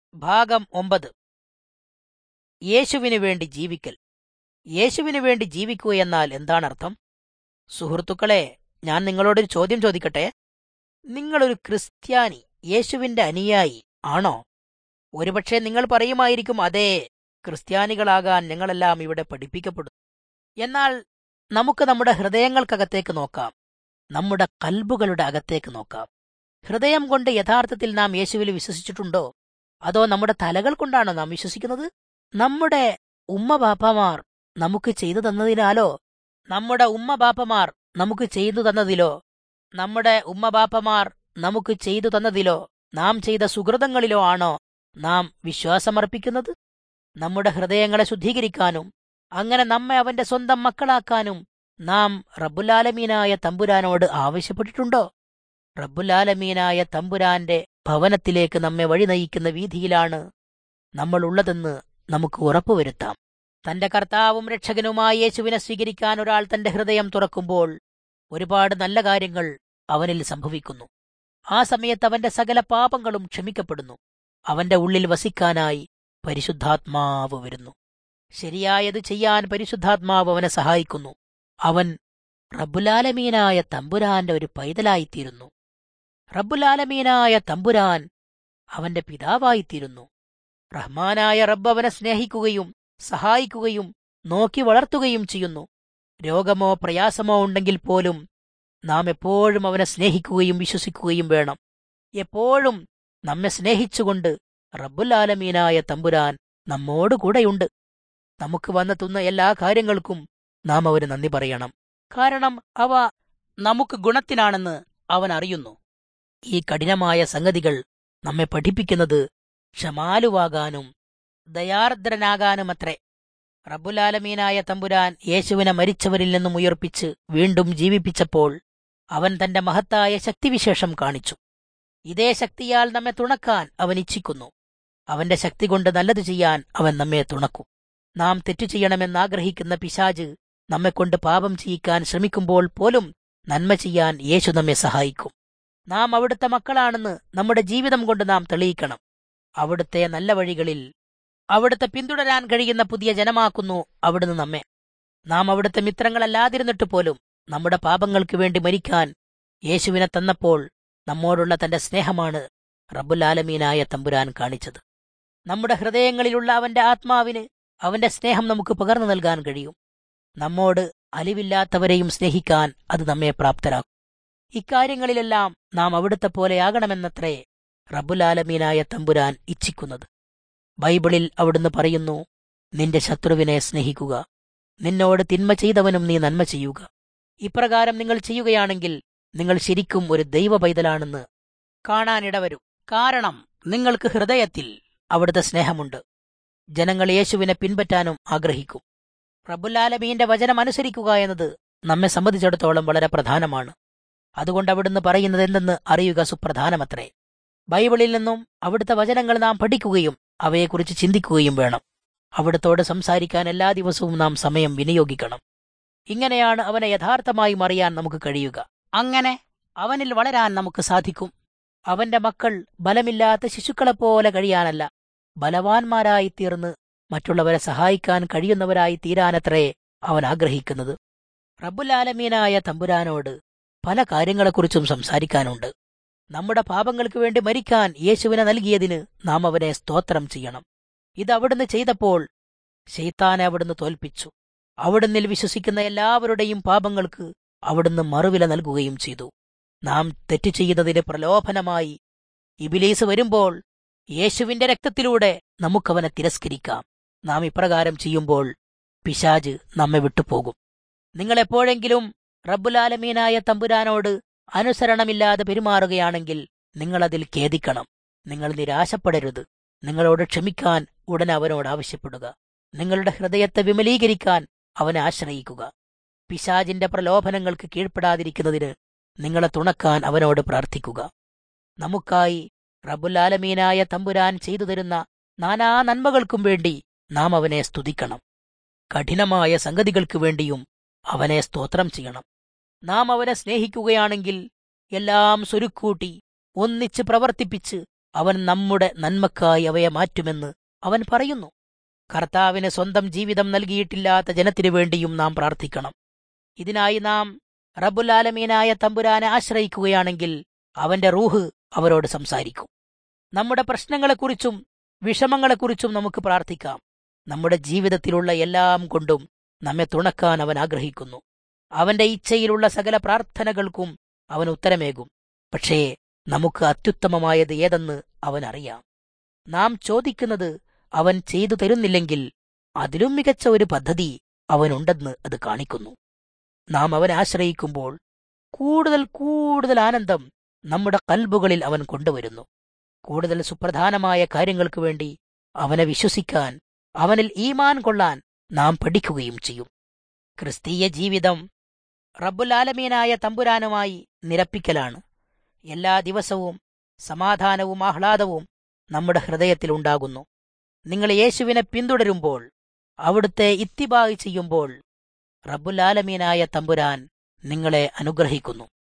ഭാഗം ഒമ്പത് യേശുവിനു വേണ്ടി ജീവിക്കൽ യേശുവിനു വേണ്ടി ജീവിക്കുക എന്നാൽ എന്താണർത്ഥം സുഹൃത്തുക്കളെ ഞാൻ നിങ്ങളോടൊരു ചോദ്യം ചോദിക്കട്ടെ നിങ്ങളൊരു ക്രിസ്ത്യാനി യേശുവിന്റെ അനുയായി ആണോ ഒരുപക്ഷെ നിങ്ങൾ പറയുമായിരിക്കും അതേ ക്രിസ്ത്യാനികളാകാൻ ഞങ്ങളെല്ലാം ഇവിടെ പഠിപ്പിക്കപ്പെടുന്നു എന്നാൽ നമുക്ക് നമ്മുടെ ഹൃദയങ്ങൾക്കകത്തേക്ക് നോക്കാം നമ്മുടെ കൽബുകളുടെ അകത്തേക്ക് നോക്കാം ഹൃദയം കൊണ്ട് യഥാർത്ഥത്തിൽ നാം യേശുവിൽ വിശ്വസിച്ചിട്ടുണ്ടോ അതോ നമ്മുടെ തലകൾ കൊണ്ടാണോ നാം വിശ്വസിക്കുന്നത് നമ്മുടെ ഉമ്മ ബാപ്പമാർ നമുക്ക് ചെയ്തു തന്നതിനാലോ നമ്മുടെ ഉമ്മ ബാപ്പമാർ നമുക്ക് ചെയ്തു തന്നതിലോ നമ്മുടെ ഉമ്മ ബാപ്പമാർ നമുക്ക് ചെയ്തു തന്നതിലോ നാം ചെയ്ത സുഹൃതങ്ങളിലോ ആണോ നാം വിശ്വാസമർപ്പിക്കുന്നത് നമ്മുടെ ഹൃദയങ്ങളെ ശുദ്ധീകരിക്കാനും അങ്ങനെ നമ്മെ അവന്റെ സ്വന്തം മക്കളാക്കാനും നാം റബ്ബുലാലമീനായ തമ്പുരാനോട് ആവശ്യപ്പെട്ടിട്ടുണ്ടോ റബ്ബുലാലമീനായ തമ്പുരാന്റെ ഭവനത്തിലേക്ക് നമ്മെ വഴി നയിക്കുന്ന വീതിയിലാണ് നമ്മൾ ഉള്ളതെന്ന് നമുക്ക് ഉറപ്പുവരുത്താം തന്റെ കർത്താവും രക്ഷകനുമായ യേശുവിനെ സ്വീകരിക്കാൻ ഒരാൾ തന്റെ ഹൃദയം തുറക്കുമ്പോൾ ഒരുപാട് നല്ല കാര്യങ്ങൾ അവനിൽ സംഭവിക്കുന്നു ആ സമയത്ത് അവന്റെ സകല പാപങ്ങളും ക്ഷമിക്കപ്പെടുന്നു അവന്റെ ഉള്ളിൽ വസിക്കാനായി പരിശുദ്ധാത്മാവ് വരുന്നു ശരിയായത് ചെയ്യാൻ പരിശുദ്ധാത്മാവ് അവനെ സഹായിക്കുന്നു അവൻ റബ്ബുലാലമീനായ തമ്പുരാന്റെ ഒരു പൈതലായിത്തീരുന്നു റബ്ബുലാലമീനായ തമ്പുരാൻ അവന്റെ പിതാവായിത്തീരുന്നു റഹ്മാനായ റബ്ബ് അവനെ സ്നേഹിക്കുകയും സഹായിക്കുകയും നോക്കി വളർത്തുകയും ചെയ്യുന്നു രോഗമോ പ്രയാസമോ ഉണ്ടെങ്കിൽ പോലും നാം എപ്പോഴും അവനെ സ്നേഹിക്കുകയും വിശ്വസിക്കുകയും വേണം എപ്പോഴും നമ്മെ സ്നേഹിച്ചുകൊണ്ട് റബ്ബുലാലമീനായ തമ്പുരാൻ നമ്മോട് കൂടെയുണ്ട് നമുക്ക് വന്നെത്തുന്ന എല്ലാ കാര്യങ്ങൾക്കും നാം അവന് നന്ദി പറയണം കാരണം അവ നമുക്ക് ഗുണത്തിനാണെന്ന് അവൻ അറിയുന്നു ഈ കഠിനമായ സംഗതികൾ നമ്മെ പഠിപ്പിക്കുന്നത് ക്ഷമാലുവാകാനും ദയാർദ്രനാകാനുമത്രേ റബ്ബുലാലമീനായ തമ്പുരാൻ യേശുവിനെ മരിച്ചവരിൽ നിന്നും ഉയർപ്പിച്ച് വീണ്ടും ജീവിപ്പിച്ചപ്പോൾ അവൻ തന്റെ മഹത്തായ ശക്തിവിശേഷം കാണിച്ചു ഇതേ ശക്തിയാൽ നമ്മെ തുണക്കാൻ അവൻ ഇച്ഛിക്കുന്നു അവന്റെ ശക്തി കൊണ്ട് നല്ലത് ചെയ്യാൻ അവൻ നമ്മെ തുണക്കും നാം തെറ്റു ചെയ്യണമെന്നാഗ്രഹിക്കുന്ന പിശാജ് നമ്മെക്കൊണ്ട് പാപം ചെയ്യിക്കാൻ ശ്രമിക്കുമ്പോൾ പോലും നന്മ ചെയ്യാൻ യേശു നമ്മെ സഹായിക്കും നാം അവിടുത്തെ മക്കളാണെന്ന് നമ്മുടെ ജീവിതം കൊണ്ട് നാം തെളിയിക്കണം അവിടുത്തെ നല്ല വഴികളിൽ അവിടുത്തെ പിന്തുടരാൻ കഴിയുന്ന പുതിയ ജനമാക്കുന്നു അവിടുന്ന് നമ്മെ നാം അവിടുത്തെ മിത്രങ്ങളല്ലാതിരുന്നിട്ട് പോലും നമ്മുടെ പാപങ്ങൾക്ക് വേണ്ടി മരിക്കാൻ യേശുവിനെ തന്നപ്പോൾ നമ്മോടുള്ള തന്റെ സ്നേഹമാണ് റബ്ബുലാലമീനായ തമ്പുരാൻ കാണിച്ചത് നമ്മുടെ ഹൃദയങ്ങളിലുള്ള അവന്റെ ആത്മാവിന് അവന്റെ സ്നേഹം നമുക്ക് പകർന്നു നൽകാൻ കഴിയും നമ്മോട് അലിവില്ലാത്തവരെയും സ്നേഹിക്കാൻ അത് നമ്മെ പ്രാപ്തരാക്കും ഇക്കാര്യങ്ങളിലെല്ലാം നാം അവിടുത്തെ പോലെയാകണമെന്നത്രേ റബ്ബുലാലമീനായ തമ്പുരാൻ ഇച്ഛിക്കുന്നത് ബൈബിളിൽ അവിടുന്ന് പറയുന്നു നിന്റെ ശത്രുവിനെ സ്നേഹിക്കുക നിന്നോട് തിന്മ ചെയ്തവനും നീ നന്മ ചെയ്യുക ഇപ്രകാരം നിങ്ങൾ ചെയ്യുകയാണെങ്കിൽ നിങ്ങൾ ശരിക്കും ഒരു ദൈവ പൈതലാണെന്ന് കാണാനിടവരും കാരണം നിങ്ങൾക്ക് ഹൃദയത്തിൽ അവിടുത്തെ സ്നേഹമുണ്ട് ജനങ്ങൾ യേശുവിനെ പിൻപറ്റാനും ആഗ്രഹിക്കും റബ്ബുലാലമീന്റെ വചനം അനുസരിക്കുക എന്നത് നമ്മെ സംബന്ധിച്ചിടത്തോളം വളരെ പ്രധാനമാണ് അതുകൊണ്ട് അവിടുന്ന് പറയുന്നത് എന്തെന്ന് അറിയുക സുപ്രധാനമത്രേ ബൈബിളിൽ നിന്നും അവിടുത്തെ വചനങ്ങൾ നാം പഠിക്കുകയും അവയെക്കുറിച്ച് ചിന്തിക്കുകയും വേണം അവിടുത്തോട് സംസാരിക്കാൻ എല്ലാ ദിവസവും നാം സമയം വിനിയോഗിക്കണം ഇങ്ങനെയാണ് അവനെ യഥാർത്ഥമായി അറിയാൻ നമുക്ക് കഴിയുക അങ്ങനെ അവനിൽ വളരാൻ നമുക്ക് സാധിക്കും അവന്റെ മക്കൾ ബലമില്ലാത്ത ശിശുക്കളെപ്പോലെ കഴിയാനല്ല ബലവാന്മാരായി തീർന്ന് മറ്റുള്ളവരെ സഹായിക്കാൻ കഴിയുന്നവരായി തീരാനത്രേ അവൻ ആഗ്രഹിക്കുന്നത് റബ്ബുലാലമീനായ തമ്പുരാനോട് പല കാര്യങ്ങളെക്കുറിച്ചും സംസാരിക്കാനുണ്ട് നമ്മുടെ പാപങ്ങൾക്ക് വേണ്ടി മരിക്കാൻ യേശുവിനെ നൽകിയതിന് നാം അവനെ സ്തോത്രം ചെയ്യണം ഇത് അവിടുന്ന് ചെയ്തപ്പോൾ ശൈത്താനെ അവിടുന്ന് തോൽപ്പിച്ചു അവിടുന്നിൽ വിശ്വസിക്കുന്ന എല്ലാവരുടെയും പാപങ്ങൾക്ക് അവിടുന്ന് മറുവില നൽകുകയും ചെയ്തു നാം തെറ്റു ചെയ്യുന്നതിന് പ്രലോഭനമായി ഇബിലീസ് വരുമ്പോൾ യേശുവിന്റെ രക്തത്തിലൂടെ നമുക്കവനെ തിരസ്കരിക്കാം നാം ഇപ്രകാരം ചെയ്യുമ്പോൾ പിശാജ് നമ്മെ വിട്ടുപോകും നിങ്ങളെപ്പോഴെങ്കിലും റബ്ബുലാലമീനായ തമ്പുരാനോട് അനുസരണമില്ലാതെ പെരുമാറുകയാണെങ്കിൽ നിങ്ങളതിൽ ഖേദിക്കണം നിങ്ങൾ നിരാശപ്പെടരുത് നിങ്ങളോട് ക്ഷമിക്കാൻ ഉടനെ അവനോട് ആവശ്യപ്പെടുക നിങ്ങളുടെ ഹൃദയത്തെ വിമലീകരിക്കാൻ അവനെ ആശ്രയിക്കുക പിശാജിന്റെ പ്രലോഭനങ്ങൾക്ക് കീഴ്പ്പെടാതിരിക്കുന്നതിന് നിങ്ങളെ തുണക്കാൻ അവനോട് പ്രാർത്ഥിക്കുക നമുക്കായി റബ്ബുലാലമീനായ തമ്പുരാൻ ചെയ്തു തരുന്ന നാനാ നന്മകൾക്കും വേണ്ടി നാം അവനെ സ്തുതിക്കണം കഠിനമായ സംഗതികൾക്ക് വേണ്ടിയും അവനെ സ്തോത്രം ചെയ്യണം നാം അവനെ സ്നേഹിക്കുകയാണെങ്കിൽ എല്ലാം സ്വരുക്കൂട്ടി ഒന്നിച്ച് പ്രവർത്തിപ്പിച്ച് അവൻ നമ്മുടെ നന്മക്കായി അവയെ മാറ്റുമെന്ന് അവൻ പറയുന്നു കർത്താവിന് സ്വന്തം ജീവിതം നൽകിയിട്ടില്ലാത്ത ജനത്തിനു വേണ്ടിയും നാം പ്രാർത്ഥിക്കണം ഇതിനായി നാം റബ്ബുലാലമീനായ തമ്പുരാനെ ആശ്രയിക്കുകയാണെങ്കിൽ അവന്റെ റൂഹ് അവരോട് സംസാരിക്കും നമ്മുടെ പ്രശ്നങ്ങളെക്കുറിച്ചും വിഷമങ്ങളെക്കുറിച്ചും നമുക്ക് പ്രാർത്ഥിക്കാം നമ്മുടെ ജീവിതത്തിലുള്ള എല്ലാം കൊണ്ടും നമ്മെ തുണക്കാൻ അവൻ ആഗ്രഹിക്കുന്നു അവന്റെ ഇച്ഛയിലുള്ള സകല പ്രാർത്ഥനകൾക്കും അവൻ ഉത്തരമേകും പക്ഷേ നമുക്ക് അത്യുത്തമമായത് ഏതെന്ന് അവൻ അറിയാം നാം ചോദിക്കുന്നത് അവൻ ചെയ്തു തരുന്നില്ലെങ്കിൽ അതിലും മികച്ച ഒരു പദ്ധതി അവനുണ്ടെന്ന് അത് കാണിക്കുന്നു നാം അവനെ ആശ്രയിക്കുമ്പോൾ കൂടുതൽ കൂടുതൽ ആനന്ദം നമ്മുടെ കൽബുകളിൽ അവൻ കൊണ്ടുവരുന്നു കൂടുതൽ സുപ്രധാനമായ കാര്യങ്ങൾക്ക് വേണ്ടി അവനെ വിശ്വസിക്കാൻ അവനിൽ ഈമാൻ കൊള്ളാൻ നാം പഠിക്കുകയും ചെയ്യും ക്രിസ്തീയ ജീവിതം റബ്ബുലാലമീനായ തമ്പുരാനുമായി നിരപ്പിക്കലാണ് എല്ലാ ദിവസവും സമാധാനവും ആഹ്ലാദവും നമ്മുടെ ഹൃദയത്തിലുണ്ടാകുന്നു നിങ്ങൾ യേശുവിനെ പിന്തുടരുമ്പോൾ അവിടുത്തെ ഇത്തിബായി ചെയ്യുമ്പോൾ റബ്ബുലാലമീനായ തമ്പുരാൻ നിങ്ങളെ അനുഗ്രഹിക്കുന്നു